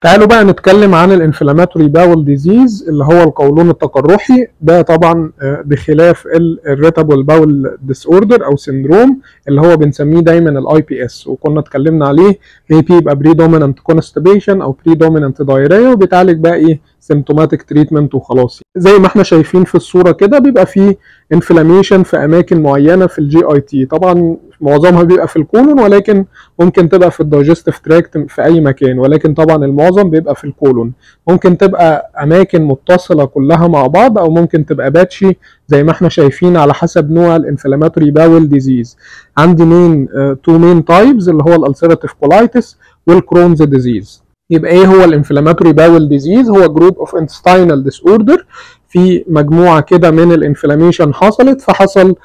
تعالوا بقى نتكلم عن الانفلاماتوري باول ديزيز اللي هو القولون التقرحي ده طبعا آه، بخلاف الريتابل باول ديس اوردر او سندروم اللي هو بنسميه دايما الاي بي اس وكنا اتكلمنا عليه ميبي يبقى بريدومينانت كونستيبيشن او بريدومينانت دايريا وبيتعالج بقى ايه سيمتوماتيك تريتمنت وخلاص زي ما احنا شايفين في الصوره كده بيبقى فيه انفلاميشن في اماكن معينه في الجي اي تي طبعا معظمها بيبقى في الكولون ولكن ممكن تبقى في الدايجستيف تراكت في اي مكان ولكن طبعا المعظم بيبقى في الكولون ممكن تبقى اماكن متصله كلها مع بعض او ممكن تبقى باتشي زي ما احنا شايفين على حسب نوع الانفلاماتوري باول ديزيز عندي مين تو مين تايبز اللي هو الالسيراتيف كولايتس والكرونز ديزيز يبقى ايه هو الانفلاماتوري باول ديزيز هو جروب اوف انتستينال ديس اوردر في مجموعه كده من الانفلاميشن حصلت فحصل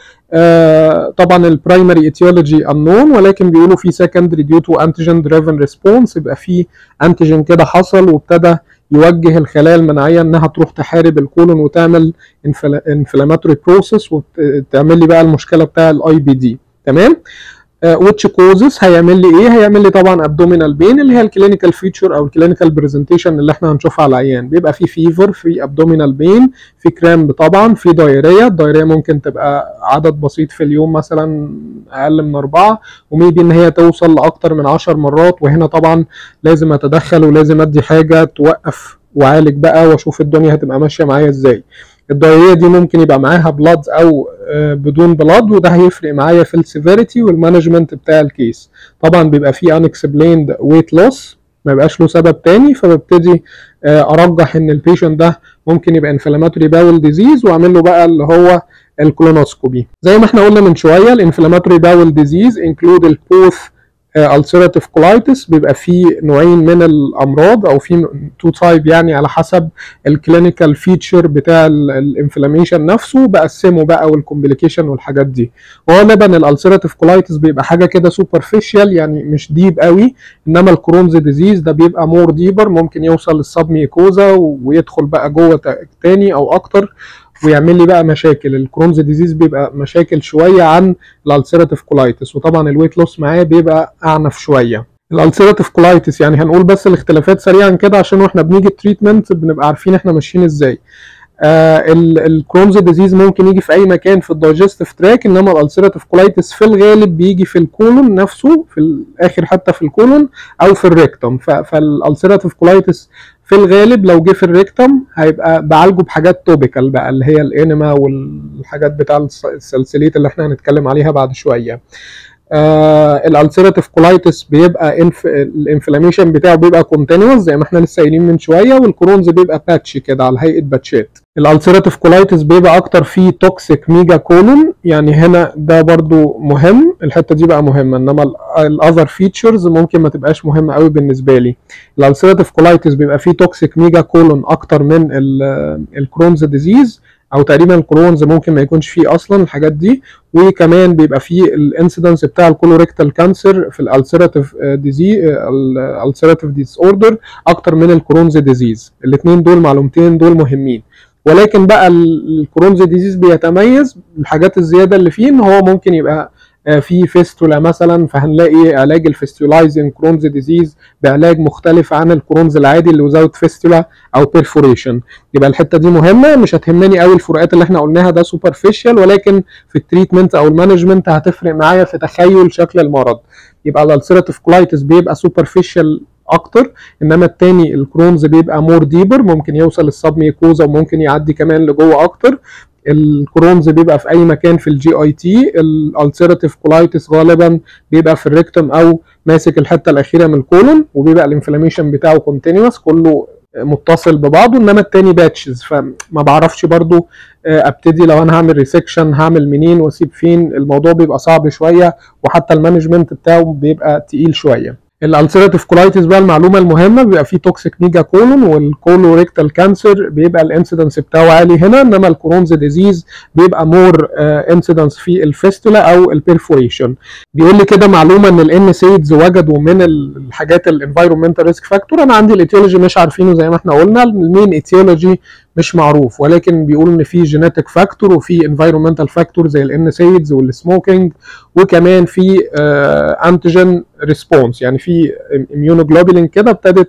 آه طبعا البرايمري ايتيولوجي انون ولكن بيقولوا في سكندري ديو تو انتيجين دريفن ريسبونس يبقى في انتيجين كده حصل وابتدى يوجه الخلايا المناعيه انها تروح تحارب الكولون وتعمل انفلاماتوري بروسيس وتعمل لي بقى المشكله بتاع الاي بي دي تمام ويتش كوزز هيعمل لي ايه هيعمل لي طبعا ابدومينال بين اللي هي الكلينيكال فيتشر او الكلينيكال برزنتيشن اللي احنا هنشوفها على العيان بيبقى في فيفر في ابدومينال بين في كرامب طبعا في دايريا الدايريا ممكن تبقى عدد بسيط في اليوم مثلا اقل من اربعه وميبي ان هي توصل لاكتر من 10 مرات وهنا طبعا لازم اتدخل ولازم ادي حاجه توقف وعالج بقى واشوف الدنيا هتبقى ماشيه معايا ازاي الدايريه دي ممكن يبقى معاها بلاد او بدون بلاد وده هيفرق معايا في السيفيريتي والمانجمنت بتاع الكيس طبعا بيبقى فيه unexplained weight loss ما يبقاش له سبب تاني فببتدي ارجح ان البيشنت ده ممكن يبقى انفلاماتوري باول ديزيز واعمل له بقى اللي هو الكولونوسكوبي زي ما احنا قلنا من شويه الانفلاماتوري باول ديزيز انكلود البوث ulcerative colitis بيبقى فيه نوعين من الامراض او في تو تايب يعني على حسب الكلينيكال فيتشر بتاع الانفلاميشن نفسه بقسمه بقى والكومبليكيشن والحاجات دي وغالبا الالسيراتيف كولايتس بيبقى حاجه كده سوبرفيشال يعني مش ديب قوي انما الكرونز ديزيز ده بيبقى مور ديبر ممكن يوصل للسب ميكوزا ويدخل بقى جوه تاني او اكتر ويعمل لي بقى مشاكل الكرونز ديزيز بيبقى مشاكل شويه عن الالسيراتيف كولايتس وطبعا الويت لوس معاه بيبقى اعنف شويه الالسيراتيف كولايتس يعني هنقول بس الاختلافات سريعا كده عشان واحنا بنيجي التريتمنت بنبقى عارفين احنا ماشيين ازاي آه الكرونز ديزيز ممكن يجي في اي مكان في الدايجستيف تراك انما الالسيراتيف كولايتس في الغالب بيجي في الكولون نفسه في الاخر حتى في الكولون او في الريكتوم فالالسيراتيف كولايتس في الغالب لو جه في الريكتم هيبقى بعالجه بحاجات توبيكال بقى اللي هي الانما والحاجات بتاع السلسليت اللي احنا هنتكلم عليها بعد شويه آه الالسيراتيف كولايتس بيبقى انف... الانفلاميشن بتاعه بيبقى كونتينوس زي ما احنا لسه قايلين من شويه والكرونز بيبقى باتش كده على هيئه باتشات الالسيراتيف كولايتس بيبقى اكتر فيه توكسيك ميجا كولون يعني هنا ده برضو مهم الحته دي بقى مهمه انما الاذر فيتشرز ممكن ما تبقاش مهمه قوي بالنسبه لي الالسيراتيف كولايتس بيبقى فيه توكسيك ميجا كولون اكتر من الكرونز ديزيز او تقريبا الكرونز ممكن ما يكونش فيه اصلا الحاجات دي وكمان بيبقى فيه الانسيدنس بتاع الكولوريكتال كانسر في الالسيراتيف ديزي الالسيراتيف ديس اوردر اكتر من الكرونز ديزيز الاثنين دول معلومتين دول مهمين ولكن بقى الكرونز ديزيز بيتميز بالحاجات الزياده اللي فيه ان هو ممكن يبقى في فيستولا مثلا فهنلاقي علاج الفيستولايزنج كرونز ديزيز بعلاج مختلف عن الكرونز العادي اللي وزاوت فيستولا او بيرفوريشن يبقى الحته دي مهمه مش هتهمني قوي الفروقات اللي احنا قلناها ده سوبرفيشال ولكن في التريتمنت او المانجمنت هتفرق معايا في تخيل شكل المرض يبقى الالسيراتيف كولايتس بيبقى سوبرفيشال اكتر انما التاني الكرونز بيبقى مور ديبر ممكن يوصل للسب ميكوزا وممكن يعدي كمان لجوه اكتر الكرونز بيبقى في اي مكان في الجي اي تي الالسيراتيف كولايتس غالبا بيبقى في الريكتم او ماسك الحته الاخيره من الكولون وبيبقى الانفلاميشن بتاعه كونتينوس كله متصل ببعضه انما التاني باتشز فما بعرفش برضو ابتدي لو انا هعمل ريسكشن هعمل منين واسيب فين الموضوع بيبقى صعب شويه وحتى المانجمنت بتاعه بيبقى تقيل شويه الالسيراتيف كولايتس بقى المعلومه المهمه بيبقى فيه توكسيك ميجا كولون والكولوريكتال كانسر بيبقى الانسيدنس بتاعه عالي هنا انما الكرونز ديزيز بيبقى مور انسيدنس في الفيستولا او البيرفوريشن بيقول لي كده معلومه ان الان سيدز وجدوا من الحاجات الانفايرمنتال ريسك فاكتور انا عندي الايتيولوجي مش عارفينه زي ما احنا قلنا المين ايتيولوجي مش معروف ولكن بيقول ان في جينيتك فاكتور وفي انفايرمنتال فاكتور زي الان سيدز والسموكينج وكمان في انتيجين ريسبونس يعني في اميونوجلوبولين كده ابتدت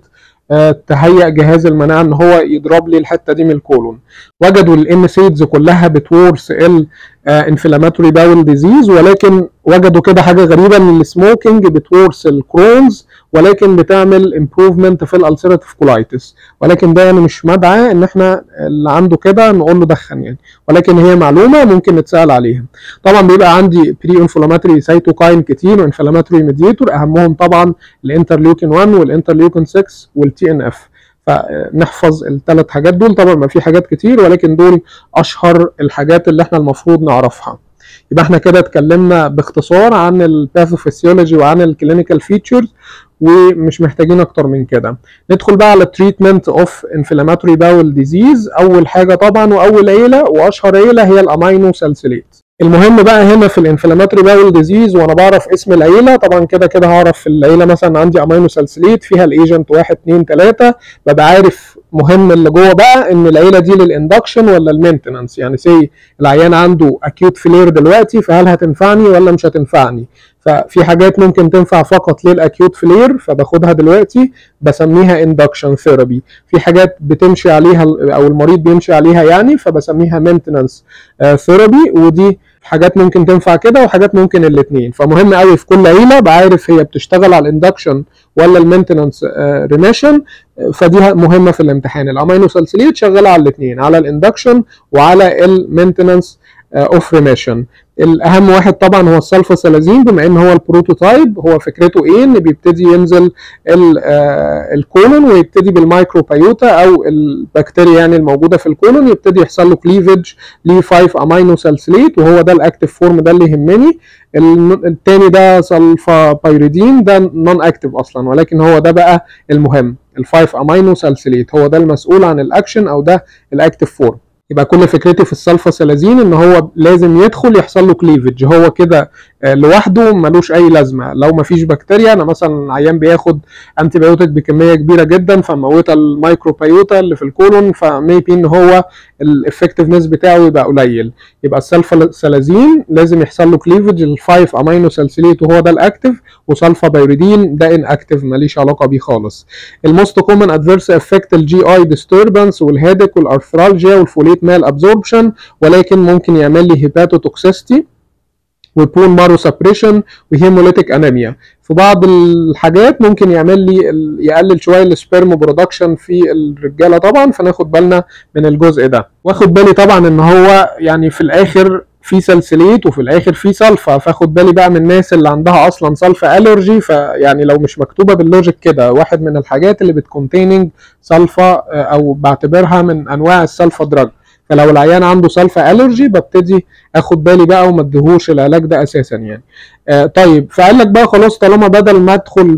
آه، تهيئ جهاز المناعه ان هو يضرب لي الحته دي من الكولون وجدوا الان سيدز كلها بتورث الانفلاماتوري باول ديزيز ولكن وجدوا كده حاجه غريبه ان السموكينج بتورث الكرونز ولكن بتعمل امبروفمنت في الالسيراتيف كولايتس ولكن ده يعني مش مدعى ان احنا اللي عنده كده نقول له دخن يعني ولكن هي معلومه ممكن نتسال عليها طبعا بيبقى عندي بري انفلاماتوري سيتوكاين كتير وانفلاماتوري ميديتور اهمهم طبعا الانترليوكين 1 والانترليوكين 6 والتي ان اف فنحفظ الثلاث حاجات دول طبعا ما في حاجات كتير ولكن دول اشهر الحاجات اللي احنا المفروض نعرفها يبقى احنا كده اتكلمنا باختصار عن الباثوفيسيولوجي وعن الكلينيكال فيتشرز ومش محتاجين اكتر من كده ندخل بقى على تريتمنت اوف انفلاماتوري باول ديزيز اول حاجه طبعا واول عيله واشهر عيله هي الامينو سالسيليت المهم بقى هنا في الانفلاماتوري باول ديزيز وانا بعرف اسم العيله طبعا كده كده هعرف في العيله مثلا عندي امينو سالسيليت فيها الايجنت 1 2 3 ببقى عارف مهم اللي جوه بقى ان العيله دي للاندكشن ولا المينتنانس يعني سي العيان عنده اكيوت فلير دلوقتي فهل هتنفعني ولا مش هتنفعني ففي حاجات ممكن تنفع فقط للاكيوت فلير فباخدها دلوقتي بسميها اندكشن ثيرابي في حاجات بتمشي عليها او المريض بيمشي عليها يعني فبسميها مينتنانس ثيرابي ودي حاجات ممكن تنفع كده وحاجات ممكن الاثنين فمهم قوي في كل عيله بعرف هي بتشتغل على الاندكشن ولا المينتنانس ريميشن فدي مهمه في الامتحان الامينو سالسيليت شغاله على الاثنين على الاندكشن وعلى المينتنانس اوف ريميشن الاهم واحد طبعا هو السلفا سلازين بما ان هو البروتوتايب هو فكرته ايه ان بيبتدي ينزل الكولون ويبتدي بالمايكروبيوتا او البكتيريا يعني الموجوده في الكولون يبتدي يحصل له كليفج ل 5 امينو سالسيليت وهو ده الاكتيف فورم ده اللي يهمني التاني ده سلفا بايريدين ده نون اكتيف اصلا ولكن هو ده بقى المهم ال5 امينو سالسيليت هو ده المسؤول عن الاكشن او ده الاكتيف فورم يبقى كل فكرتي في السلفا سلازين ان هو لازم يدخل يحصل له كليفج هو كده لوحده ملوش اي لازمه لو ما فيش بكتيريا انا مثلا عيان بياخد انتي بايوتيك بكميه كبيره جدا فموتها الميكروبيوتا اللي في الكولون فميبي ان هو الافكتفنس بتاعه يبقى قليل يبقى السلفا سلازين لازم يحصل له كليفج الفايف امينو سالسيليت وهو ده الاكتف وسلفا بايريدين ده ان اكتف ماليش علاقه بيه خالص الموست كومن ادفيرس افكت الجي اي ديستربنس والهيدك والارثرالجيا والفوليت مال ابزوربشن ولكن ممكن يعمل لي هيباتوتوكسيستي وبون مارو سبريشن وهيموليتيك انيميا في بعض الحاجات ممكن يعمل لي يقلل شويه السبيرم برودكشن في الرجاله طبعا فناخد بالنا من الجزء ده واخد بالي طبعا ان هو يعني في الاخر في سلسليت وفي الاخر في سلفا فاخد بالي بقى من الناس اللي عندها اصلا سلفا الرجي فيعني لو مش مكتوبه باللوجيك كده واحد من الحاجات اللي بتكونتيننج سلفا او بعتبرها من انواع السلفا دراج فلو العيان عنده سلفا الرجي ببتدي اخد بالي بقى وما اديهوش العلاج ده اساسا يعني آه طيب فقال لك بقى خلاص طالما بدل ما ادخل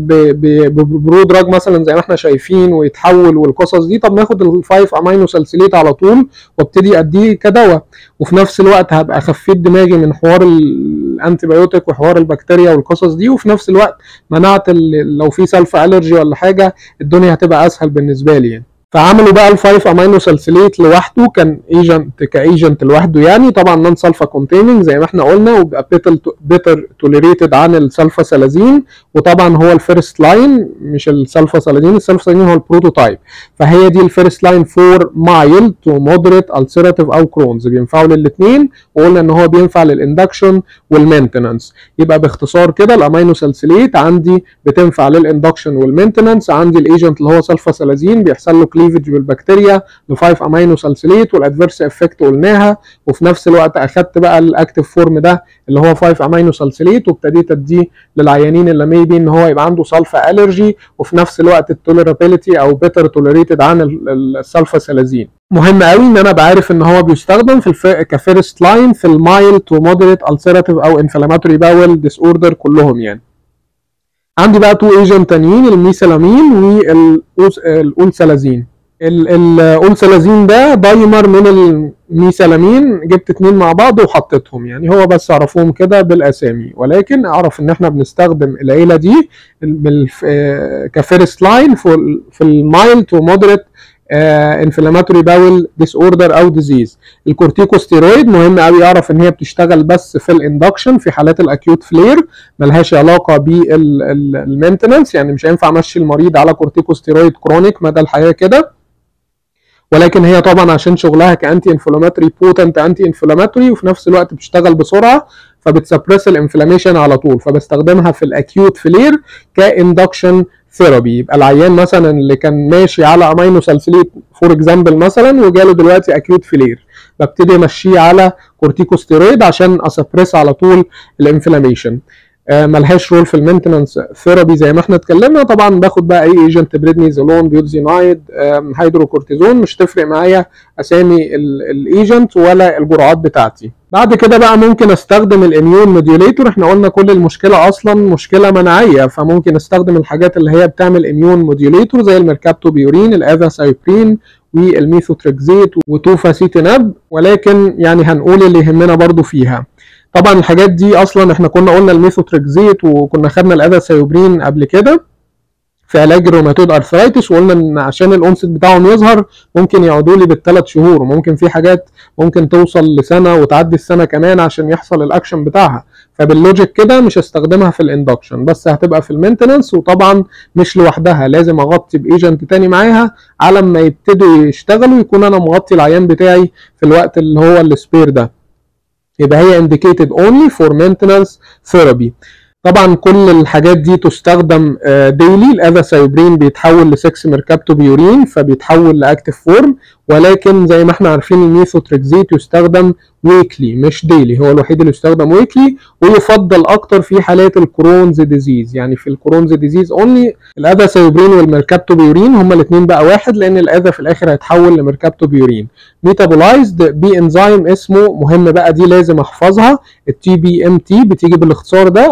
ببرو دراج مثلا زي ما احنا شايفين ويتحول والقصص دي طب ناخد الفايف امينو سالسيليت على طول وابتدي اديه كدواء وفي نفس الوقت هبقى خفيت دماغي من حوار الانتي بايوتيك وحوار البكتيريا والقصص دي وفي نفس الوقت منعت لو في سلفا الرجي ولا حاجه الدنيا هتبقى اسهل بالنسبه لي يعني. فعملوا بقى الفايف امينو سالسيليت لوحده كان ايجنت كايجنت لوحده يعني طبعا نون سلفا كونتيننج زي ما احنا قلنا وبقى بيتر توليريتد عن السلفا سلازين وطبعا هو الفيرست لاين مش السلفا سلازين السلفا سلازين هو البروتوتايب فهي دي الفيرست لاين فور مايلد تو مودريت السيراتيف او كرونز بينفعوا للاثنين وقلنا ان هو بينفع للاندكشن والمينتنانس يبقى باختصار كده الامينو سالسيليت عندي بتنفع للاندكشن والمينتنانس عندي الايجنت اللي هو سلفا سلازين بيحصل له كليفج بالبكتيريا ل 5 امينو سالسيليت والادفيرس افكت قلناها وفي نفس الوقت اخدت بقى الاكتيف فورم ده اللي هو 5 امينو سالسيليت وابتديت اديه للعيانين اللي ميبي ان هو يبقى عنده سلفا الرجي وفي نفس الوقت التوليرابيلتي او بيتر توليريتد عن السلفا سلازين مهم قوي ان انا بعرف ان هو بيستخدم في الف... كفيرست لاين في المايل تو مودريت السيراتيف او انفلاماتوري باول ديس اوردر كلهم يعني عندي بقى تو ايجنت تانيين الميسلامين والاولسلازين الاولسلازين ده دايمر من الميسلامين جبت اتنين مع بعض وحطيتهم يعني هو بس اعرفهم كده بالاسامي ولكن اعرف ان احنا بنستخدم العيله دي كفيرست لاين في المايل تو مودريت انفلاماتوري باول ديس اوردر او ديزيز الكورتيكوستيرويد مهم قوي يعرف ان هي بتشتغل بس في الاندكشن في حالات الاكيوت فلير ملهاش علاقه بالمينتننس يعني مش هينفع امشي المريض على كورتيكوستيرويد كرونيك مدى الحياه كده ولكن هي طبعا عشان شغلها كانتي انفلاماتوري بوتنت انتي انفلاماتوري وفي نفس الوقت بتشتغل بسرعه فبتسبرس الانفلاميشن على طول فبستخدمها في الاكيوت فلير كاندكشن ثيرابي يبقى العيان مثلا اللي كان ماشي على امينو سالسيليت فور اكزامبل مثلا وجاله دلوقتي اكيوت فلير ببتدي امشيه على كورتيكوستيرويد عشان اسبرس على طول الانفلاميشن آه ملهاش رول في المينتننس ثيرابي زي ما احنا اتكلمنا طبعا باخد بقى اي ايجنت بريدنيزولون بيوتزينايد آه هيدروكورتيزون مش تفرق معايا اسامي الايجنت ولا الجرعات بتاعتي بعد كده بقى ممكن استخدم الاميون موديوليتور احنا قلنا كل المشكله اصلا مشكله مناعيه فممكن استخدم الحاجات اللي هي بتعمل اميون موديوليتور زي الميركابتوبيورين الافاسايبرين والميثوتريكزيت وتوفاسيتيناب ولكن يعني هنقول اللي يهمنا برضو فيها طبعا الحاجات دي اصلا احنا كنا قلنا الميثوتريكزيت وكنا خدنا الافاسايبرين قبل كده في علاج الروماتويد ارثرايتس وقلنا ان عشان الانست بتاعهم يظهر ممكن يقعدوا لي بالثلاث شهور وممكن في حاجات ممكن توصل لسنه وتعدي السنه كمان عشان يحصل الاكشن بتاعها فباللوجيك كده مش هستخدمها في الاندكشن بس هتبقى في المينتننس وطبعا مش لوحدها لازم اغطي بايجنت تاني معاها على ما يبتدوا يشتغلوا يكون انا مغطي العيان بتاعي في الوقت اللي هو السبير ده يبقى هي indicated only for maintenance therapy طبعا كل الحاجات دي تستخدم ديلي الافاسايبرين بيتحول ل 6 ميركابتوبيورين فبيتحول لاكتيف فورم ولكن زي ما احنا عارفين الميثوتريكزيت يستخدم ويكلي مش ديلي هو الوحيد اللي يستخدم ويكلي ويفضل اكتر في حالات الكرونز ديزيز يعني في الكرونز ديزيز اونلي الافاسايبرين والميركابتوبيورين هما الاثنين بقى واحد لان الاذا في الاخر هيتحول لميركابتوبيورين ميتابولايزد بانزيم اسمه مهم بقى دي لازم احفظها التي بي ام تي بتيجي بالاختصار ده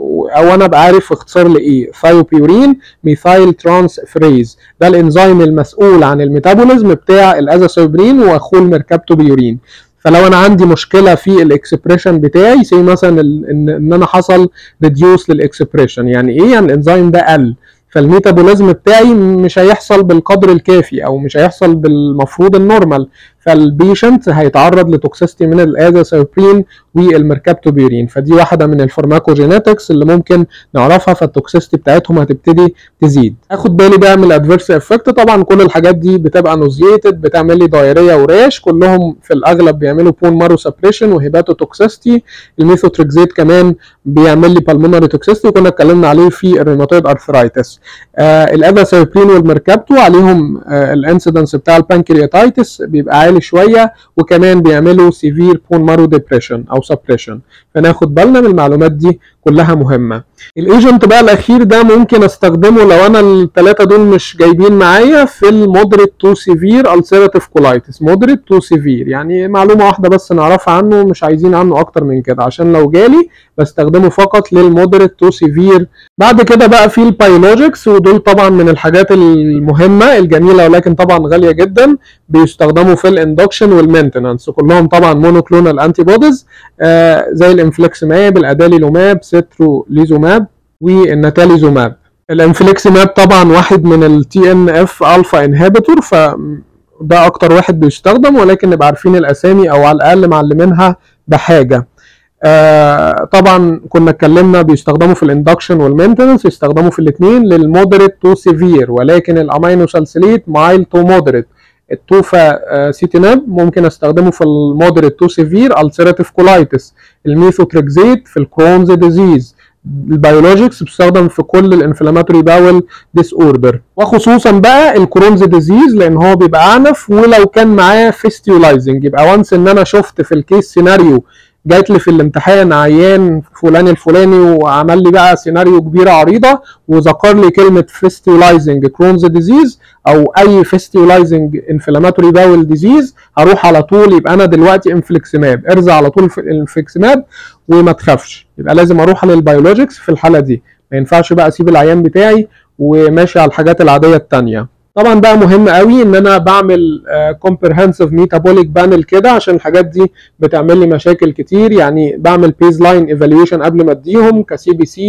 او انا ابقى عارف اختصار لايه ثايوبيورين ميثايل ترانس فريز ده الانزيم المسؤول عن الميتابوليزم بتاع الازاسايبرين واخوه الميركابتوبيورين فلو انا عندي مشكله في الاكسبريشن بتاعي زي مثلا ان ان انا حصل ريديوس للاكسبريشن يعني ايه يعني الانزيم ده قل فالميتابوليزم بتاعي مش هيحصل بالقدر الكافي او مش هيحصل بالمفروض النورمال فالبيشنت هيتعرض لتوكسيستي من الازاسايبرين والميركابتوبيورين فدي واحده من الفارماكوجينetics اللي ممكن نعرفها فالتوكسيستي بتاعتهم هتبتدي تزيد اخد بالي بقى من الادفيرس افكت طبعا كل الحاجات دي بتبقى نوزيتد بتعمل لي دايريه وراش كلهم في الاغلب بيعملوا بون مارو سبريشن وهيباتو توكسيستي الميثوتريكزيت كمان بيعمل لي بالمونري توكسيستي وكنا اتكلمنا عليه في الروماتويد ارثرايتس آه الافاسايبرين والميركابتو عليهم آه الانسيدنس بتاع البانكرياتايتس بيبقى عالي شويه وكمان بيعملوا سيفير بون مارو ديبريشن او سبريشن فناخد بالنا من المعلومات دي كلها مهمه الايجنت بقى الاخير ده ممكن استخدمه لو انا الثلاثه دول مش جايبين معايا في المودريت تو سيفير السيراتيف كولايتس مودريت تو سيفير يعني معلومه واحده بس نعرفها عنه مش عايزين عنه اكتر من كده عشان لو جالي بستخدمه فقط للمودريت تو سيفير بعد كده بقى في البايولوجيكس ودول طبعا من الحاجات المهمه الجميله ولكن طبعا غاليه جدا بيستخدموا في الاندكشن والمينتنانس كلهم طبعا مونوكلونال انتي بوديز آه زي الانفليكسماب الاداليلوماب ستروليزوماب والناتاليزوماب الانفليكسماب طبعا واحد من التي ان اف الفا انهبيتور ف ده اكتر واحد بيستخدم ولكن نبقى عارفين الاسامي او على الاقل معلمينها بحاجه آه طبعا كنا اتكلمنا بيستخدموا في الاندكشن والمينتنس يستخدموا في الاثنين للمودريت تو سيفير ولكن الامينو سالسيليت مايل تو مودريت التوفا آه سيتيناب ممكن استخدمه في المودريت تو سيفير السيراتيف كولايتس الميثوتريكزيت في الكرونز ديزيز البيولوجيكس بتستخدم في كل الانفلاماتوري باول ديس اوردر وخصوصا بقى الكرونز ديزيز لان هو بيبقى اعنف ولو كان معاه فيستيولايزنج يبقى وانس ان انا شفت في الكيس سيناريو جات لي في الامتحان عيان فلان الفلاني وعمل لي بقى سيناريو كبيره عريضه وذكر لي كلمه فيستيولايزنج كرونز ديزيز او اي فيستيولايزنج انفلاماتوري باول ديزيز هروح على طول يبقى انا دلوقتي انفليكسماب ارزع على طول في الانفليكسماب وما تخافش يبقى لازم اروح للبيولوجيكس في الحاله دي ما ينفعش بقى اسيب العيان بتاعي وماشي على الحاجات العاديه الثانيه طبعا بقى مهم قوي ان انا بعمل كومبرهنسيف ميتابوليك بانل كده عشان الحاجات دي بتعمل لي مشاكل كتير يعني بعمل بيز لاين ايفالويشن قبل ما اديهم كسي بي سي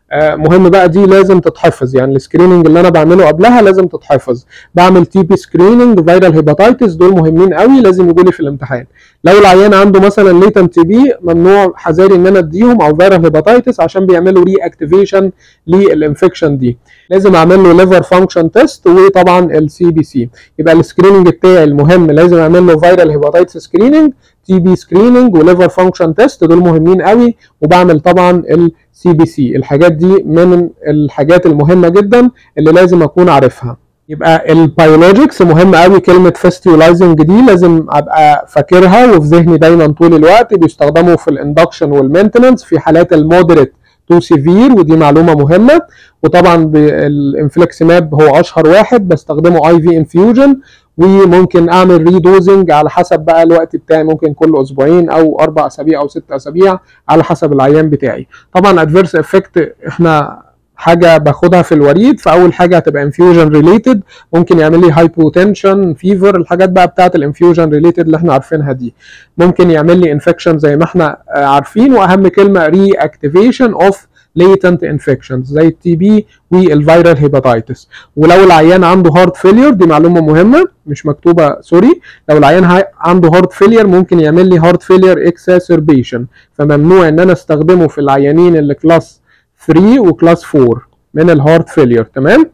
مهم بقى دي لازم تتحفظ يعني السكريننج اللي انا بعمله قبلها لازم تتحفظ بعمل تي بي سكريننج فيرال هيباتيتس دول مهمين قوي لازم يجوا لي في الامتحان لو العيان عنده مثلا ليتنت تي بي ممنوع حذاري ان انا اديهم او فيرال هيباتيتس عشان بيعملوا ري اكتيفيشن للانفكشن دي لازم اعمل له ليفر فانكشن تيست وطبعا السي بي سي يبقى السكريننج بتاعي المهم لازم اعمل له فيرال هيباتيتس سكريننج تي بي سكريننج وليفر فانكشن تيست دول مهمين قوي وبعمل طبعا السي بي سي الحاجات دي من الحاجات المهمه جدا اللي لازم اكون عارفها يبقى البيولوجيكس مهم قوي كلمه فيستيولايزنج دي لازم ابقى فاكرها وفي ذهني دايما طول الوقت بيستخدموا في الاندكشن والمينتننس في حالات المودريت تو سيفير ودي معلومه مهمه وطبعا الانفليكسماب هو اشهر واحد بستخدمه اي في انفيوجن وممكن اعمل ريدوزنج على حسب بقى الوقت بتاعي ممكن كل اسبوعين او اربع اسابيع او ست اسابيع على حسب العيان بتاعي طبعا ادفيرس افكت احنا حاجه باخدها في الوريد فاول حاجه هتبقى انفيوجن ريليتد ممكن يعمل لي هايبوتنشن فيفر الحاجات بقى بتاعه الانفيوجن ريليتد اللي احنا عارفينها دي ممكن يعمل لي انفكشن زي ما احنا عارفين واهم كلمه ري اكتيفيشن اوف latent infections زي التي بي والفيرال هيباتيتس ولو العيان عنده هارت فيلير دي معلومه مهمه مش مكتوبه سوري لو العيان عنده هارت فيلير ممكن يعمل لي هارت فيلير اكساسربيشن فممنوع ان انا استخدمه في العيانين اللي كلاس 3 وكلاس 4 من الهارت فيلير تمام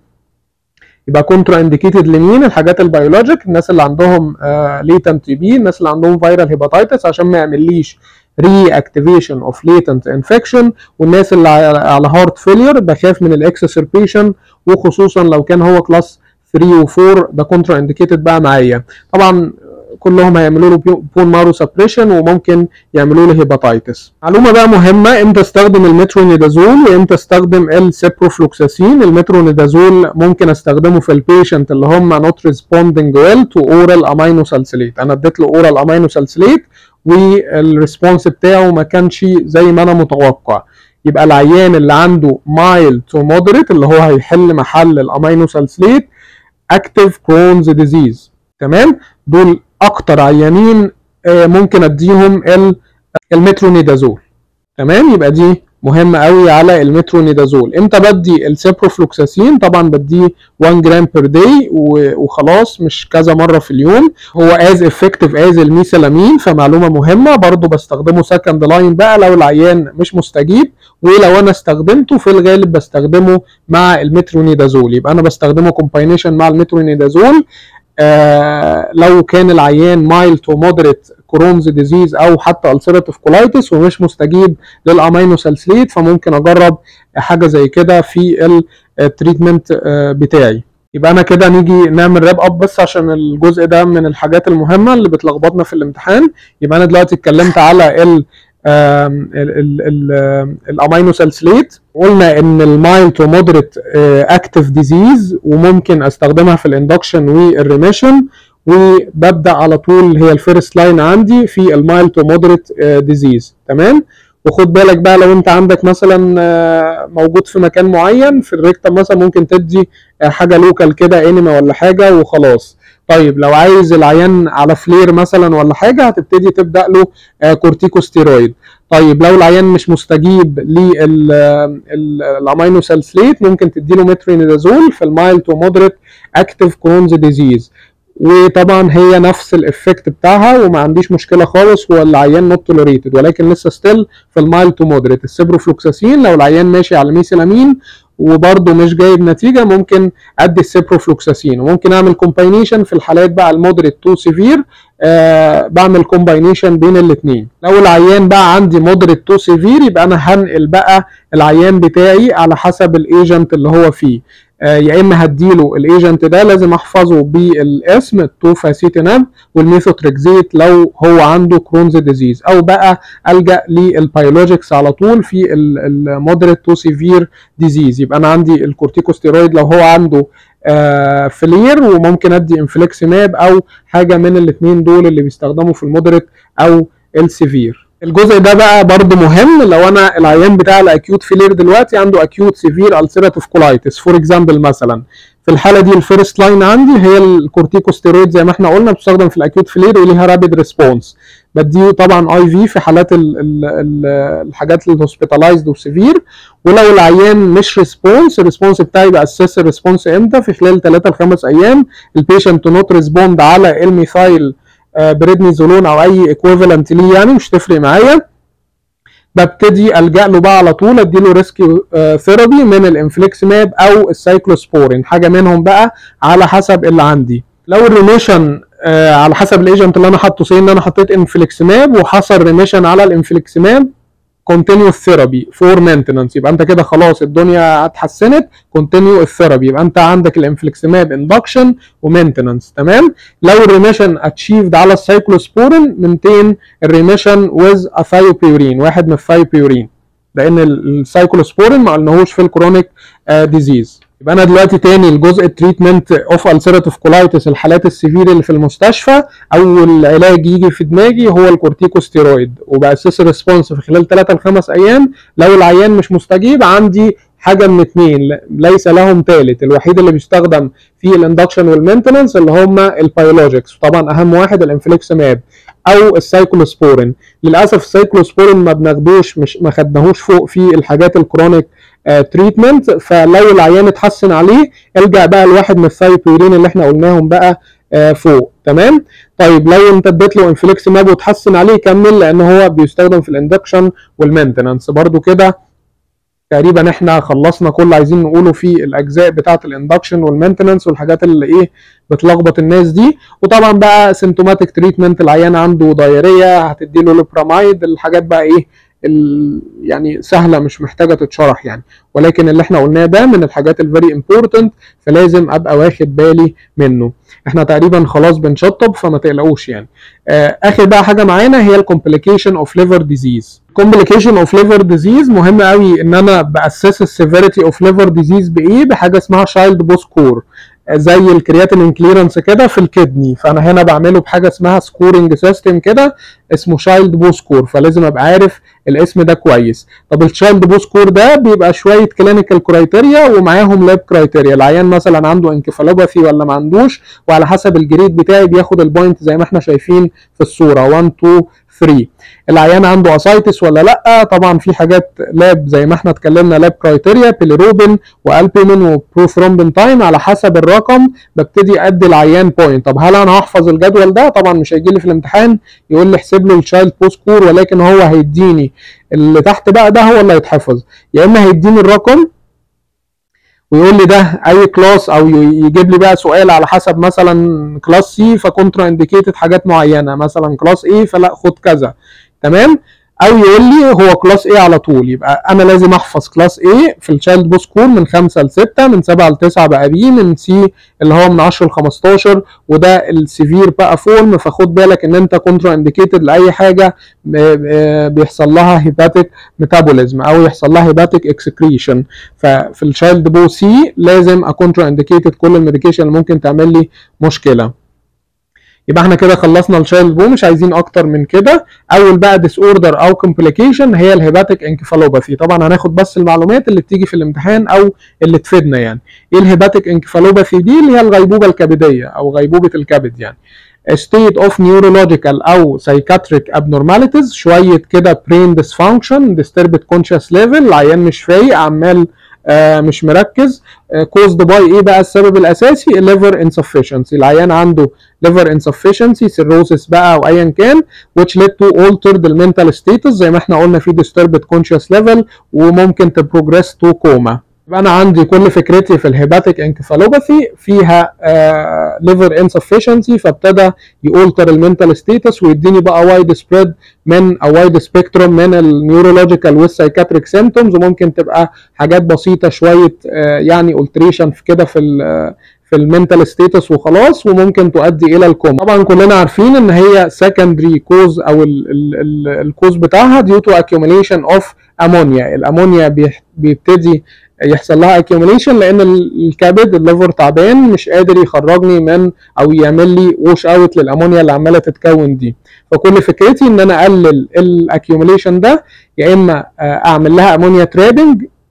يبقى كونترا انديكيتد لمين الحاجات البيولوجيك الناس اللي عندهم ليتنت تي بي الناس اللي عندهم فيرال هيباتيتس عشان ما يعمليش ري اكتيفيشن اوف ليتنت انفكشن والناس اللي على هارت فيلير بخاف من الاكسسربيشن وخصوصا لو كان هو كلاس 3 و4 ده كونترا انديكيتد بقى معايا طبعا كلهم هيعملوا له بون مارو سبريشن وممكن يعملوا له هيباتيتس معلومه بقى مهمه امتى استخدم المترونيدازول وامتى استخدم السيبروفلوكساسين المترونيدازول ممكن استخدمه في البيشنت اللي هم نوت ريسبوندنج ويل تو اورال امينو سالسيليت انا اديت له اورال امينو سالسيليت والريسبونس بتاعه ما كانش زي ما انا متوقع يبقى العيان اللي عنده مايل تو مودريت اللي هو هيحل محل الامينو سالسيليت اكتيف كرونز ديزيز تمام دول اكتر عيانين ممكن اديهم المترونيدازول تمام يبقى دي مهمه قوي على المترونيدازول امتى بدي السيبروفلوكساسين طبعا بديه 1 جرام بير داي وخلاص مش كذا مره في اليوم هو از افكتيف از الميثيلامين فمعلومه مهمه برضو بستخدمه سكند لاين بقى لو العيان مش مستجيب ولو انا استخدمته في الغالب بستخدمه مع المترونيدازول يبقى انا بستخدمه كومباينيشن مع المترونيدازول آه لو كان العيان مايل تو مودريت كرونز ديزيز او حتى السيراتيف كولايتس ومش مستجيب للامينو سالسليت فممكن اجرب حاجه زي كده في التريتمنت آه بتاعي يبقى انا كده نيجي نعمل راب اب بس عشان الجزء ده من الحاجات المهمه اللي بتلخبطنا في الامتحان يبقى انا دلوقتي اتكلمت على ال الامينو سالسليت قلنا ان المايل تو مودريت اكتيف ديزيز وممكن استخدمها في الاندكشن والريميشن وببدا على طول هي الفيرست لاين عندي في المايل تو مودريت ديزيز تمام وخد بالك بقى لو انت عندك مثلا موجود في مكان معين في الريكتم مثلا ممكن تدي حاجه لوكال كده انيما ولا حاجه وخلاص طيب لو عايز العيان على فلير مثلا ولا حاجه هتبتدي تبدا له كورتيكوستيرويد طيب لو العيان مش مستجيب للامينو سالسليت ممكن تدي له مترينيدازول في المايل تو مودريت اكتيف كرونز ديزيز وطبعا هي نفس الافكت بتاعها وما عنديش مشكله خالص هو العيان نوت توليريتد ولكن لسه ستيل في المايل تو مودريت السيبروفلوكساسين لو العيان ماشي على ميثيلامين وبرضه مش جايب نتيجه ممكن ادي السيبروفلوكساسين وممكن اعمل كومباينيشن في الحالات بقى المودريت تو سيفير آه بعمل كومباينيشن بين الاثنين لو العيان بقى عندي مودريت تو سيفير يبقى انا هنقل بقى العيان بتاعي على حسب الايجنت اللي هو فيه آه يا اما هديله الايجنت ده لازم احفظه بالاسم التوفاسيتيناب والميثوتريكزيت لو هو عنده كرونز ديزيز او بقى الجا للبيولوجيكس على طول في المودريت تو سيفير ديزيز يبقى انا عندي الكورتيكوستيرويد لو هو عنده آه فلير وممكن ادي انفليكسيماب او حاجه من الاثنين دول اللي بيستخدموا في المودريت او السيفير الجزء ده بقى برضه مهم لو انا العيان بتاع الاكيوت فيلير دلوقتي عنده اكيوت سيفير السيراتيف كولايتس فور اكزامبل مثلا في الحاله دي الفيرست لاين عندي هي الكورتيكوستيرويد زي ما احنا قلنا بتستخدم في الاكيوت فيلير وليها رابيد ريسبونس بديه طبعا اي في في حالات ال ال ال الحاجات الهوسبيتالايزد وسيفير ولو العيان مش ريسبونس الريسبونس بتاعي باسس الريسبونس امتى في خلال 3 ل 5 ايام البيشنت نوت ريسبوند على الميثايل بريدنيزولون او اي ايكويفالنت ليه يعني مش تفرق معايا ببتدي الجا له بقى على طول اديله ريسكيو ثيرابي من الانفليكسماب او السايكلوسبورين حاجه منهم بقى على حسب اللي عندي لو الريميشن آه على حسب الايجنت اللي انا حاطه سي ان انا حطيت انفليكسماب وحصل ريميشن على الانفليكسماب كونتينيو ثيرابي فور مينتنانس يبقى انت كده خلاص الدنيا اتحسنت كونتينيو الثيرابي يبقى انت عندك الانفليكسماب اندكشن ومينتنانس تمام لو الريميشن اتشيفد على السايكلوسبورين منتين الريميشن ويز اثايوبيورين واحد من الثايوبيورين لان السايكلوسبورين ما قلناهوش في الكرونيك ديزيز يبقى انا دلوقتي تاني الجزء التريتمنت اوف السيراتيف كولايتس الحالات السيفير اللي في المستشفى اول علاج يجي في دماغي هو الكورتيكوستيرويد وباسس الريسبونس في خلال 3 ل 5 ايام لو العيان مش مستجيب عندي حاجه من اثنين ليس لهم ثالث الوحيد اللي بيستخدم في الاندكشن والمينتننس اللي هم البيولوجيكس طبعا اهم واحد الانفليكسماب او السايكلوسبورين للاسف السايكلوسبورين ما بناخدوش مش ما خدناهوش فوق في الحاجات الكرونيك تريتمنت uh, فلو العيان اتحسن عليه الجا بقى لواحد من الثايبيورين اللي احنا قلناهم بقى uh, فوق تمام طيب لو انت اديت له انفليكسماب وتحسن عليه كمل لان هو بيستخدم في الاندكشن والمينتننس برده كده تقريبا احنا خلصنا كل اللي عايزين نقوله في الاجزاء بتاعه الاندكشن والمينتننس والحاجات اللي ايه بتلخبط الناس دي وطبعا بقى سيمتوماتيك تريتمنت العيان عنده دايريه هتدي له لوبرامايد الحاجات بقى ايه يعني سهله مش محتاجه تتشرح يعني ولكن اللي احنا قلناه ده من الحاجات الفيري امبورتنت فلازم ابقى واخد بالي منه احنا تقريبا خلاص بنشطب فما تقلقوش يعني آه اخر بقى حاجه معانا هي الكومبليكيشن اوف ليفر ديزيز كومبليكيشن اوف ليفر ديزيز مهم قوي ان انا باسس السيفيريتي اوف ليفر ديزيز بايه بحاجه اسمها شايلد بوسكور زي الكرياتين كليرنس كده في الكدني فانا هنا بعمله بحاجه اسمها سكورنج سيستم كده اسمه شايلد بو سكور فلازم ابقى عارف الاسم ده كويس طب الشايلد بو سكور ده بيبقى شويه كلينيكال كرايتيريا ومعاهم لاب كرايتيريا العيان مثلا عنده انكفالوباثي ولا ما عندوش وعلى حسب الجريد بتاعي بياخد البوينت زي ما احنا شايفين في الصوره 1 2 3 العيان عنده اسايتس ولا لا طبعا في حاجات لاب زي ما احنا اتكلمنا لاب كرايتيريا بيليروبين والبيمين وبروثرومبين تايم على حسب الرقم ببتدي ادي العيان بوينت طب هل انا هحفظ الجدول ده طبعا مش هيجي لي في الامتحان يقول لي احسب له الشايلد بو سكور ولكن هو هيديني اللي تحت بقى ده هو اللي هيتحفظ يا اما هيديني الرقم ويقول لي ده اي كلاس او يجيب لي بقى سؤال على حسب مثلا كلاس سي فكونترا انديكيتد حاجات معينه مثلا كلاس ايه فلا خد كذا تمام او يقول لي هو كلاس ايه على طول يبقى انا لازم احفظ كلاس ايه في الشايلد بو سكور من 5 ل 6 من 7 ل 9 بقى بي من سي اللي هو من 10 ل 15 وده السيفير بقى فورم فخد بالك ان انت كونترا انديكيتد لاي حاجه بيحصل لها هيباتيك ميتابوليزم او يحصل لها هيباتيك اكسكريشن ففي الشايلد بو سي لازم اكونترا انديكيتد كل الميديكيشن اللي ممكن تعمل لي مشكله يبقى احنا كده خلصنا الشايلد بو مش عايزين اكتر من كده اول بقى ديس اوردر او كومبليكيشن هي الهيباتيك انكفالوباثي طبعا هناخد بس المعلومات اللي بتيجي في الامتحان او اللي تفيدنا يعني ايه الهيباتيك انكفالوباثي دي اللي هي الغيبوبه الكبديه او غيبوبه الكبد يعني state of neurological او psychiatric abnormalities شويه كده brain dysfunction disturbed conscious level العيان مش فايق عمال آه مش مركز كوزد uh, باي ايه بقى السبب الاساسي الليفر insufficiency العيان عنده liver insufficiency cirrhosis بقى او ايا كان which led to altered the mental status زي ما احنا قلنا في disturbed conscious level وممكن تبروجريس to coma يبقى انا عندي كل فكرتي في الهيباتيك انكفالوباثي فيها ليفر uh, insufficiency فابتدى يولتر المنتال ستيتس ويديني بقى وايد سبريد من او وايد سبيكتروم من النيورولوجيكال والسايكاتريك سيمتومز وممكن تبقى حاجات بسيطه شويه uh, يعني التريشن في كده في في المنتال ستيتس وخلاص وممكن تؤدي الى الكوما طبعا كلنا عارفين ان هي سكندري كوز او الكوز بتاعها ديو تو accumulation اوف امونيا الامونيا بيبتدي يحصل لها accumulation لان الكبد الليفر تعبان مش قادر يخرجني من او يعمل لي ووش اوت للامونيا اللي عماله تتكون دي فكل فكرتي ان انا اقلل الاكيوميليشن ده يا اما اعمل لها امونيا ترابنج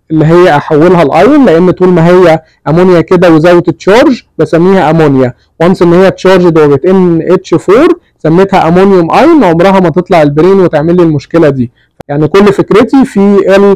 اللي هي احولها لايون لان طول ما هي امونيا كده وزاوت تشارج بسميها امونيا وانس ان هي تشارجد وبت ان اتش 4 سميتها امونيوم ايون عمرها ما تطلع البرين وتعمل لي المشكله دي يعني كل فكرتي في ال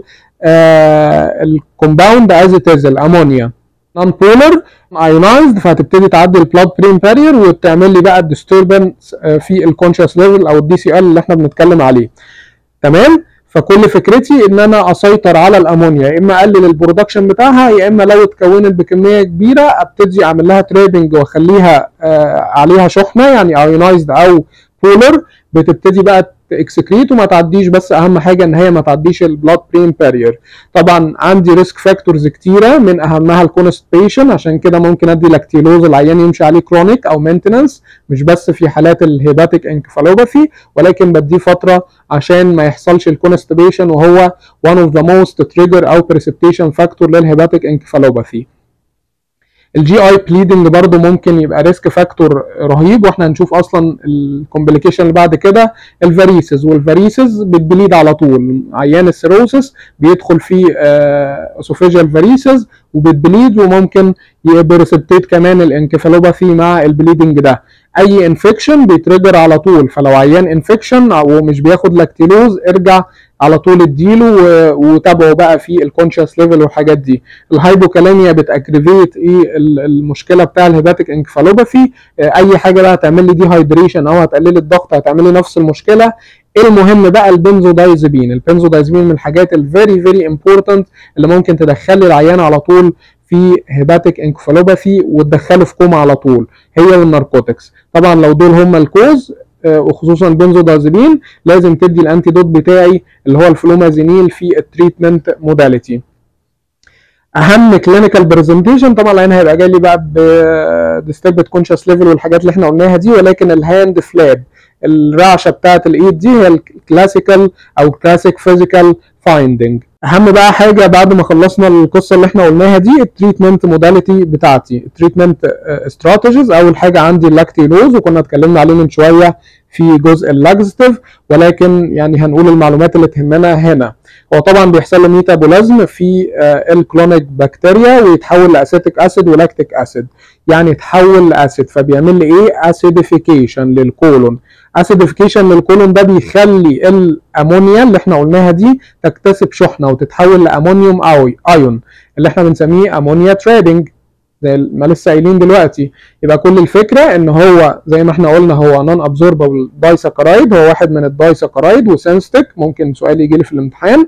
الكومباوند از ات از الامونيا نون بولر ايونايزد فهتبتدي تعدي البلاد برين بارير وتعمل لي بقى الديستربنس في الكونشس ليفل او الدي سي ال اللي احنا بنتكلم عليه تمام فكل فكرتي ان انا اسيطر على الامونيا يا اما اقلل البرودكشن بتاعها يا اما لو اتكونت بكميه كبيره ابتدي اعمل لها تريبنج واخليها آه عليها شحنه يعني ايونايزد او بولر بتبتدي بقى تكسكريت وما تعديش بس اهم حاجه ان هي ما تعديش البلاد برين بارير طبعا عندي ريسك فاكتورز كتيره من اهمها الكونستيبيشن عشان كده ممكن ادي لاكتيلوز العيان يمشي عليه كرونيك او مينتننس مش بس في حالات الهيباتيك انكفالوباثي ولكن بديه فتره عشان ما يحصلش الكونستيبيشن وهو one of the most trigger او precipitation factor للهيباتيك انكفالوباثي الجي اي بليدنج برضو ممكن يبقى ريسك فاكتور رهيب واحنا هنشوف اصلا الكومبليكيشن اللي بعد كده الفاريسز والفاريسز بتبليد على طول عيان السيروسس بيدخل في اسوفيجيال فاريسز وبتبليد وممكن يبرسبتيت كمان الانكفالوباثي مع البليدنج ده اي انفكشن بيتريجر على طول فلو عيان انفكشن ومش بياخد لاكتيلوز ارجع على طول اديله وتابعه بقى في الكونشس ليفل والحاجات دي الهايبوكاليميا بتاكريفيت ايه المشكله بتاع الهيباتيك انكفالوباثي اي حاجه بقى هتعمل لي دي هايدريشن او هتقلل الضغط هتعمل لي نفس المشكله المهم بقى البنزودايزابين البنزودايزابين من الحاجات الفيري فيري امبورتنت اللي ممكن تدخلي العيان على طول في هيباتيك انكفالوباثي وتدخله في كوما على طول هي والناركوتكس طبعا لو دول هم الكوز وخصوصا البنزودازيبين لازم تدي الانتيدوت بتاعي اللي هو الفلومازينيل في التريتمنت موداليتي اهم كلينيكال برزنتيشن طبعا العين هيبقى جاي لي بقى بديستربت كونشس ليفل والحاجات اللي احنا قلناها دي ولكن الهاند فلاب الرعشه بتاعه الايد دي هي الكلاسيكال او كلاسيك فيزيكال فايندنج اهم بقى حاجه بعد ما خلصنا القصه اللي احنا قلناها دي التريتمنت موداليتي بتاعتي التريتمنت استراتيجيز اول حاجه عندي اللاكتيلوز وكنا اتكلمنا عليه من شويه في جزء اللاكزيتيف ولكن يعني هنقول المعلومات اللي تهمنا هنا هو طبعا بيحصل له ميتابوليزم في الكلونيك بكتيريا ويتحول لاسيتيك اسيد ولاكتيك اسيد يعني يتحول لاسيد فبيعمل لي ايه اسيديفيكيشن للكولون اسيديفيكيشن للكولون ده بيخلي الامونيا اللي احنا قلناها دي تكتسب شحنه وتتحول لامونيوم ايون اللي احنا بنسميه امونيا تريدنج زي ما لسه قايلين دلوقتي يبقى كل الفكره ان هو زي ما احنا قلنا هو نون ابزوربابل دايساكرايد هو واحد من الدايساكرايد وسنستك ممكن سؤال يجي لي في الامتحان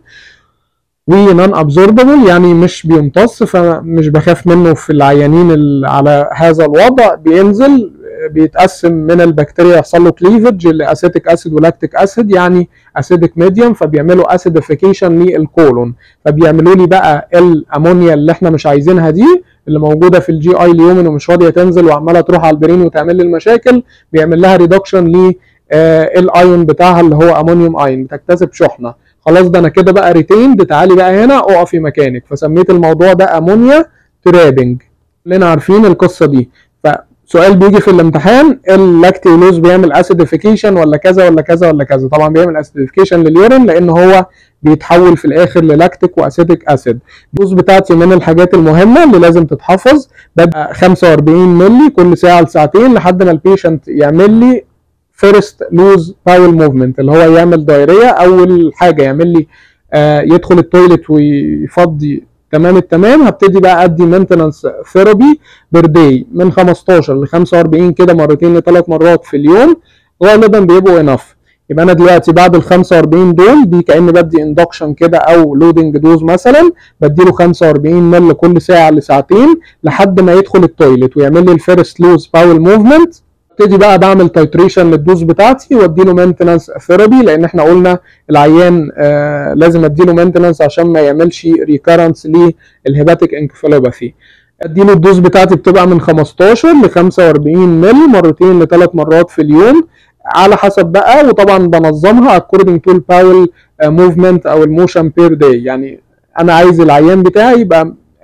ونون ابزوربابل يعني مش بيمتص فمش بخاف منه في العيانين اللي على هذا الوضع بينزل بيتقسم من البكتيريا يحصل له كليفج لاسيتيك اسيد ولاكتيك اسيد يعني اسيدك ميديوم فبيعملوا اسيديفيكيشن للكولون فبيعملوا لي بقى الامونيا اللي احنا مش عايزينها دي اللي موجوده في الجي اي اليومن ومش راضيه تنزل وعماله تروح على البرين وتعمل لي المشاكل بيعمل لها ريدكشن ل الايون بتاعها اللي هو امونيوم ايون بتكتسب شحنه خلاص ده انا كده بقى ريتيند تعالي بقى هنا اقفي مكانك فسميت الموضوع ده امونيا ترابنج كلنا عارفين القصه دي فسؤال بيجي في الامتحان اللاكتيلوز بيعمل اسيديفيكيشن ولا كذا ولا كذا ولا كذا طبعا بيعمل اسيديفيكيشن لليورين لان هو بيتحول في الاخر للاكتيك واسيتيك اسيد الدوز بتاعتي من الحاجات المهمه اللي لازم تتحفظ ببقى 45 مللي كل ساعه لساعتين لحد ما البيشنت يعمل لي فيرست لوز باول موفمنت اللي هو يعمل دايريه اول حاجه يعمل لي آه يدخل التويلت ويفضي تمام التمام هبتدي بقى ادي مينتنانس ثيرابي بير داي من 15 ل 45 كده مرتين لثلاث مرات في اليوم غالبا بيبقوا انف يبقى انا دلوقتي بعد ال 45 دول دي كاني بدي اندكشن كده او لودنج دوز مثلا بديله 45 مل كل ساعه لساعتين لحد ما يدخل التويلت ويعمل لي الفيرست لوز باول موفمنت ابتدي بقى بعمل تايتريشن للدوز بتاعتي واديله مينتنانس ثيرابي لان احنا قلنا العيان آه لازم اديله مينتنانس عشان ما يعملش ريكارنس للهيباتيك انكفالوباثي اديله الدوز بتاعتي بتبقى من 15 ل 45 مل مرتين لثلاث مرات في اليوم على حسب بقى وطبعا بنظمها according to الباول موفمنت او الموشن بير داي يعني انا عايز العيان بتاعي يبقى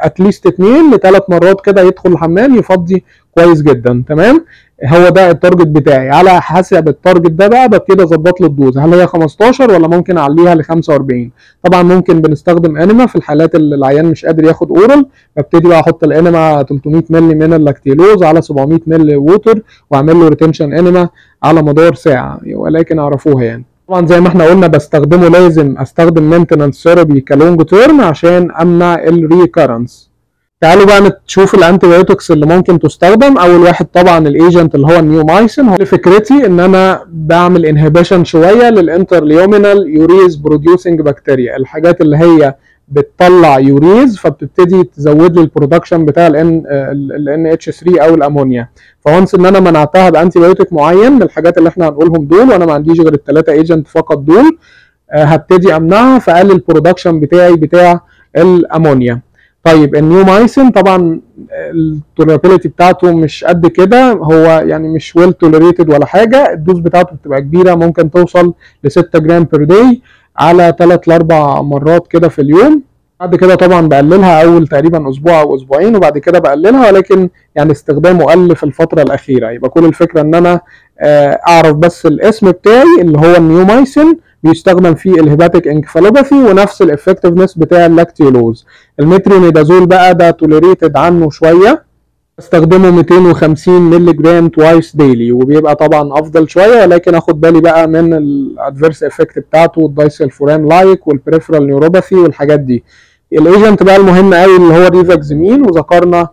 اتليست اتنين لثلاث مرات كده يدخل الحمام يفضي كويس جدا تمام هو ده التارجت بتاعي على حسب التارجت ده بقى ببتدي اظبط له الدوز هل هي 15 ولا ممكن اعليها ل 45 طبعا ممكن بنستخدم انما في الحالات اللي العيان مش قادر ياخد اورال ببتدي بقى احط الانما 300 مللي من اللاكتيلوز على 700 مللي ووتر واعمل له ريتنشن انما على مدار ساعه ولكن اعرفوها يعني طبعا زي ما احنا قلنا بستخدمه لازم استخدم مينتنانس ثيرابي كلونج تيرم عشان امنع الريكرنس تعالوا بقى نشوف الانتي بايوتكس اللي ممكن تستخدم اول واحد طبعا الايجنت اللي هو النيومايسين هو فكرتي ان انا بعمل انهبيشن شويه للانترليومينال يوريز بروديوسنج بكتيريا الحاجات اللي هي بتطلع يوريز فبتبتدي تزود لي البرودكشن بتاع الان الان اتش 3 او الامونيا فونس ان انا منعتها بانتي بايوتيك معين من الحاجات اللي احنا هنقولهم دول وانا ما عنديش غير الثلاثه ايجنت فقط دول هبتدي امنعها فاقلل البرودكشن بتاعي بتاع الامونيا طيب النيومايسين طبعا التوليرابيلتي بتاعته مش قد كده هو يعني مش ويل توليريتد ولا حاجه الدوز بتاعته بتبقى كبيره ممكن توصل ل 6 جرام بير داي على 3 ل 4 مرات كده في اليوم بعد كده طبعا بقللها اول تقريبا اسبوع او اسبوعين وبعد كده بقللها ولكن يعني استخدامه قل في الفتره الاخيره يبقى كل الفكره ان انا اعرف بس الاسم بتاعي اللي هو النيومايسين بيستخدم في الهيباتيك انكفالوباثي ونفس الافكتفنس بتاع اللاكتيولوز المترونيدازول بقى ده توليريتد عنه شويه استخدمه 250 مللي جرام توايس ديلي وبيبقى طبعا افضل شويه ولكن اخد بالي بقى من الادفيرس افكت بتاعته الدايسلفوران لايك والبريفرال نيوروباثي والحاجات دي الايجنت بقى المهم قوي اللي هو الريفاكزمين وذكرنا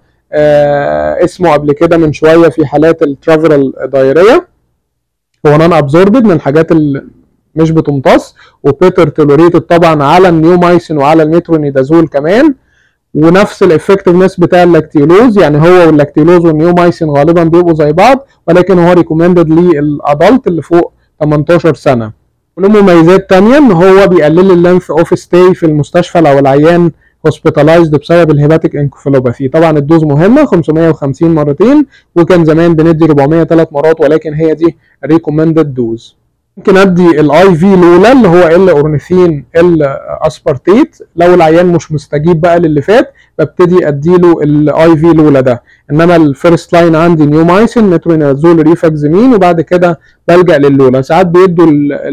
آه اسمه قبل كده من شويه في حالات الترافرال دايريه هو نون ابزوربد من الحاجات اللي مش بتمتص وبيتر تولوريتد طبعا على النيومايسين وعلى المترونيدازول كمان ونفس الافكتفنس بتاع اللاكتيلوز يعني هو واللاكتيلوز والنيومايسين غالبا بيبقوا زي بعض ولكن هو ريكومندد للادلت اللي فوق 18 سنه وله مميزات تانية ان هو بيقلل اللينث اوف ستاي في المستشفى لو العيان هوسبيتالايزد بسبب الهيباتيك انكفالوباثي طبعا الدوز مهمه 550 مرتين وكان زمان بندي 400 ثلاث مرات ولكن هي دي ريكومندد دوز ممكن ادي الاي في لولا اللي هو ال اورنيثين ال اسبارتيت لو العيان مش مستجيب بقى للي فات ببتدي اديله الاي في لولا ده انما الفيرست لاين عندي نيومايسين مترونيدازول ريفاكزيمين وبعد كده بلجا للولا ساعات بيدوا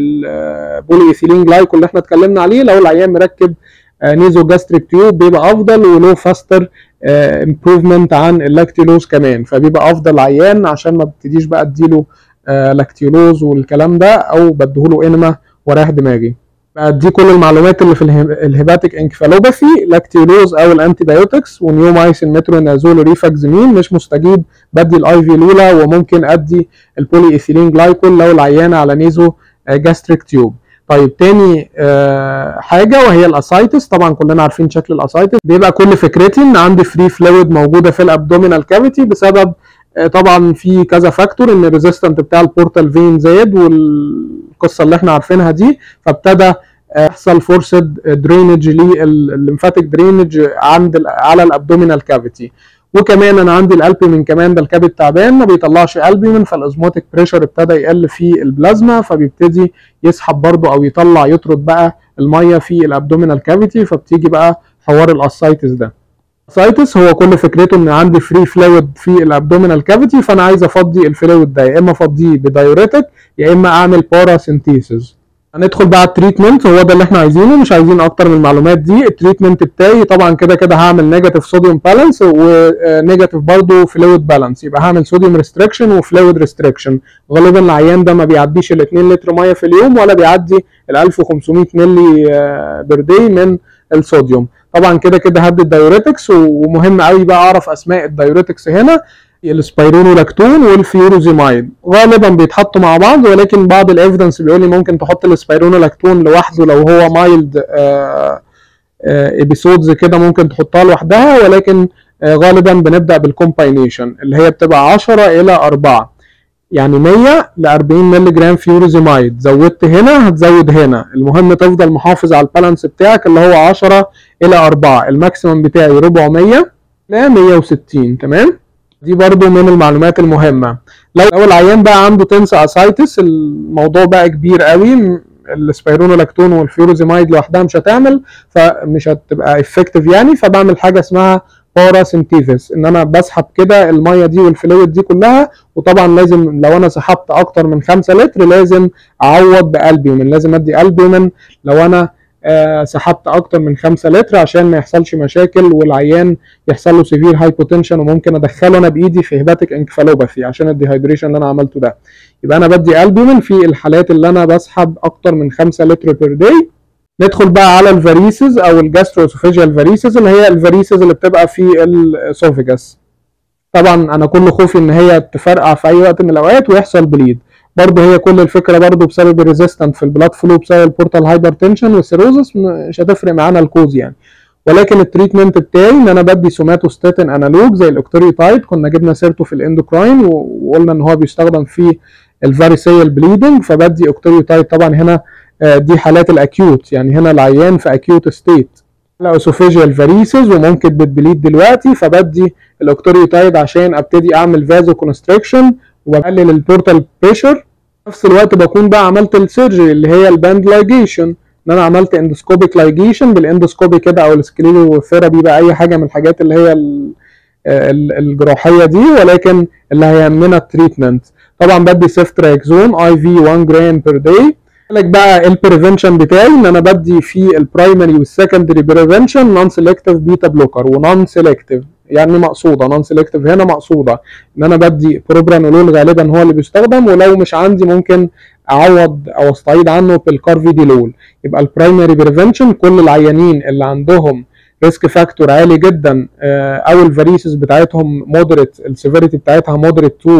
البولي ايثيلين جلايكول اللي احنا اتكلمنا عليه لو العيان مركب نيزو جاستريك تيوب بيبقى افضل ولو فاستر امبروفمنت عن اللاكتيلوز كمان فبيبقى افضل عيان عشان ما ابتديش بقى اديله آه لاكتيولوز والكلام ده او بديهوله انما ورايح دماغي دي كل المعلومات اللي في الهيباتيك انكفالوباثي لاكتيولوز او الانتي بايوتكس ونيومايسين مترونازول ريفاكزيمين مش مستجيب بدي الاي في لولا وممكن ادي البولي ايثيلين جلايكول لو العيان على نيزو جاستريك تيوب طيب تاني آه حاجة وهي الاسايتس طبعا كلنا عارفين شكل الاسايتس بيبقى كل فكرتي ان عندي فري فلويد موجودة في الابدومينال كافيتي بسبب طبعا في كذا فاكتور ان الريزيستنت بتاع البورتال فين زاد والقصه اللي احنا عارفينها دي فابتدى يحصل فورسد درينج للليمفاتيك درينج عند على الابدومينال كافيتي وكمان انا عندي الالبيومين كمان ده الكبد تعبان ما بيطلعش البيومين فالازموتيك بريشر ابتدى يقل في البلازما فبيبتدي يسحب برضه او يطلع يطرد بقى الميه في الابدومينال كافيتي فبتيجي بقى حوار الاسايتس ده سايتس هو كل فكرته ان عندي فري فلويد في الابدومينال كافيتي فانا عايز افضي الفلويد ده يا اما افضيه بدايوريتك يا اما اعمل باراسينثيسيس هندخل بقى على التريتمنت هو ده اللي احنا عايزينه مش عايزين اكتر من المعلومات دي التريتمنت بتاعي طبعا كده كده هعمل نيجاتيف صوديوم بالانس ونيجاتيف برضه فلويد بالانس يبقى هعمل صوديوم ريستريكشن وفلويد ريستريكشن غالبا العيان ده ما بيعديش ال 2 لتر ميه في اليوم ولا بيعدي ال 1500 ملي بير داي من الصوديوم طبعا كده كده هدي الدايوريتكس ومهم قوي بقى اعرف اسماء الدايوريتكس هنا السبايرونولاكتون والفيوروزيمايد غالبا بيتحطوا مع بعض ولكن بعض الايفيدنس بيقول لي ممكن تحط السبايرونولاكتون لوحده لو هو مايلد ابيسودز كده ممكن تحطها لوحدها ولكن آه غالبا بنبدا بالكومباينيشن اللي هي بتبقى 10 الى 4 يعني 100 ل 40 مللي جرام فيوروزيمايد زودت هنا هتزود هنا المهم تفضل محافظ على البالانس بتاعك اللي هو 10 الى 4 الماكسيمم بتاعي 400 ل 160 تمام دي برضو من المعلومات المهمة لو العيان بقى عنده تنس اسايتس الموضوع بقى كبير قوي السبيرونولاكتون والفيوروزيمايد لوحدها مش هتعمل فمش هتبقى افكتيف يعني فبعمل حاجه اسمها باراسينتيزس ان انا بسحب كده الميه دي والفلويد دي كلها وطبعا لازم لو انا سحبت اكتر من 5 لتر لازم اعوض بالبيومين لازم ادي البيومين لو انا آه سحبت اكتر من 5 لتر عشان ما يحصلش مشاكل والعيان يحصل له سيفير هايبوتنشن وممكن ادخله انا بايدي في هيباتيك انكفالوباثي عشان الديهايدريشن اللي انا عملته ده يبقى انا بدي البيومين في الحالات اللي انا بسحب اكتر من 5 لتر بير داي ندخل بقى على الفاريسز او الجاستروسوفيجيال فاريسز اللي هي الفاريسز اللي بتبقى في الاسوفيجاس طبعا انا كل خوفي ان هي تفرقع في اي وقت من الاوقات ويحصل بليد برضه هي كل الفكره برضه بسبب الريزيستنت في البلاد فلو بسبب البورتال هايبرتنشن والسيروزس مش هتفرق معانا الكوز يعني ولكن التريتمنت بتاعي ان انا بدي سوماتوستاتين انالوج زي الاوكتوريوتايد كنا جبنا سيرته في الاندوكراين وقلنا ان هو بيستخدم في الفاريسيال بليدنج فبدي اوكتوريوتايد طبعا هنا دي حالات الاكيوت يعني هنا العيان في اكيوت ستيت اسوفيجيال فاريسز وممكن بتبليد دلوقتي فبدي الاوكتوريوتايد عشان ابتدي اعمل فازو كونستريكشن وبقلل البورتال بريشر نفس الوقت بكون بقى عملت السيرجري اللي هي الباند لايجيشن ان انا عملت اندوسكوبيك لايجيشن بالاندوسكوبي كده او السكليروثيرابي بقى اي حاجه من الحاجات اللي هي الجراحيه دي ولكن اللي هيهمنا التريتمنت طبعا بدي سيفتراكزون اي في 1 جرام بير داي لك بقى البريفنشن بتاعي ان انا بدي في البرايمري والسكندري بريفنشن نون سيلكتيف بيتا بلوكر ونون سيلكتيف يعني مقصوده نون سيلكتيف هنا مقصوده ان انا بدي بروبرانولول غالبا هو اللي بيستخدم ولو مش عندي ممكن اعوض او استعيد عنه بالكارفيديلول يبقى البرايمري بريفنشن كل العيانين اللي عندهم ريسك فاكتور عالي جدا او الفاريسز بتاعتهم مودريت السيفيريتي بتاعتها مودريت تو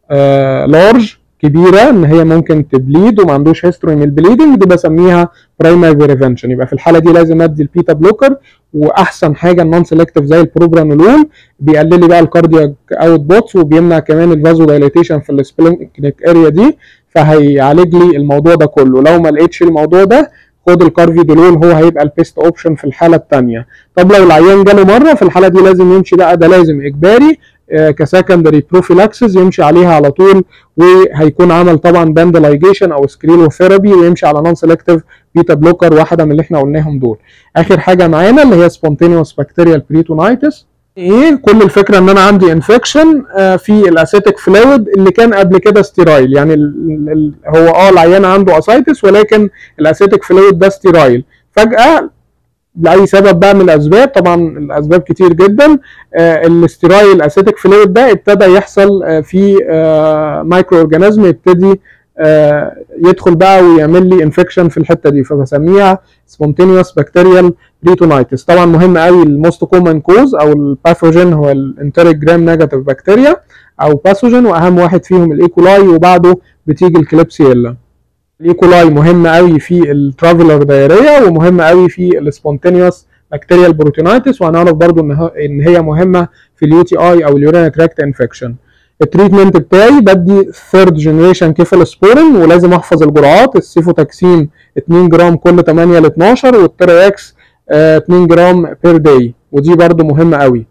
لارج كبيره ان هي ممكن تبليد وما عندوش هيستوري من البليدنج دي بسميها برايمري بريفنشن يبقى في الحاله دي لازم ادي البيتا بلوكر واحسن حاجه النون سيلكتيف زي البروبرانولول بيقلل لي بقى الكاردياك اوت بوتس وبيمنع كمان الفازو دايليتيشن في السبلينكنيك اريا دي فهيعالج لي الموضوع ده كله لو ما لقيتش الموضوع ده خد الكارفيدولول هو هيبقى البيست اوبشن في الحاله الثانيه طب لو العيان جاله مره في الحاله دي لازم يمشي بقى ده لازم اجباري كسكندري بروفيلاكسز يمشي عليها على طول وهيكون عمل طبعا باندلايجيشن او سكريلوثيرابي ويمشي على نون سيلكتيف بيتا بلوكر واحده من اللي احنا قلناهم دول اخر حاجه معانا اللي هي سبونتينيوس بكتيريال بريتونايتس ايه كل الفكره ان انا عندي انفكشن في الاسيتيك فلويد اللي كان قبل كده ستيرايل يعني ال ال هو اه العيان عنده اسايتس ولكن الاسيتيك فلويد ده ستيرايل فجاه لاي سبب بقى من الاسباب طبعا الاسباب كتير جدا آه الاستيرايل اسيتيك فلويد ده ابتدى يحصل آه في آه مايكرو اورجانيزم يبتدي آه يدخل بقى ويعمل لي انفكشن في الحته دي فبسميها سبونتينيوس بكتيريال بريتونايتس طبعا مهم قوي الموست كومن كوز او الباثوجين هو الانتريك جرام نيجاتيف بكتيريا او باثوجين واهم واحد فيهم الايكولاي وبعده بتيجي الكليبسيلا الايكولاي مهم قوي في الترافلر دايريا ومهم قوي في السبونتينيوس بكتيريال بروتينايتس وهنعرف برضو ان ان هي مهمه في اليو تي اي او اليورينا تراكت انفكشن التريتمنت بتاعي بدي ثيرد جنريشن كيفالوسبورين ولازم احفظ الجرعات السيفوتاكسين 2 جرام كل 8 ل 12 والترياكس 2 جرام بير داي ودي برضو مهمه قوي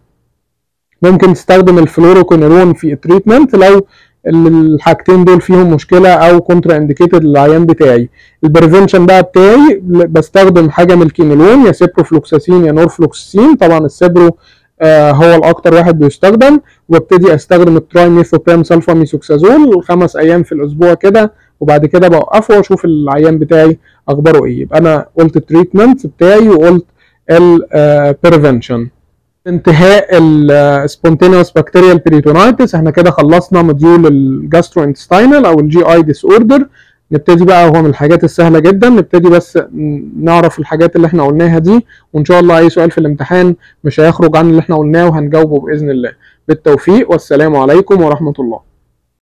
ممكن تستخدم الفلوروكونيرون في التريتمنت لو الحاجتين دول فيهم مشكله او كونترا انديكيتد للعيان بتاعي البريفنشن بقى بتاعي بستخدم حاجه من الكينولون يا سيبروفلوكساسين يا نورفلوكساسين طبعا السيبرو آه هو الاكتر واحد بيستخدم وابتدي استخدم التراي ميثوبرام سلفا ميثوكسازول خمس ايام في الاسبوع كده وبعد كده بوقفه واشوف العيان بتاعي اخباره ايه يبقى انا قلت التريتمنت بتاعي وقلت البريفنشن انتهاء السبونتينوس بكتيريال بريتونايتس احنا كده خلصنا موديول الجاسترو انتستينال او الجي اي ديس اوردر نبتدي بقى هو من الحاجات السهله جدا نبتدي بس نعرف الحاجات اللي احنا قلناها دي وان شاء الله اي سؤال في الامتحان مش هيخرج عن اللي احنا قلناه وهنجاوبه باذن الله بالتوفيق والسلام عليكم ورحمه الله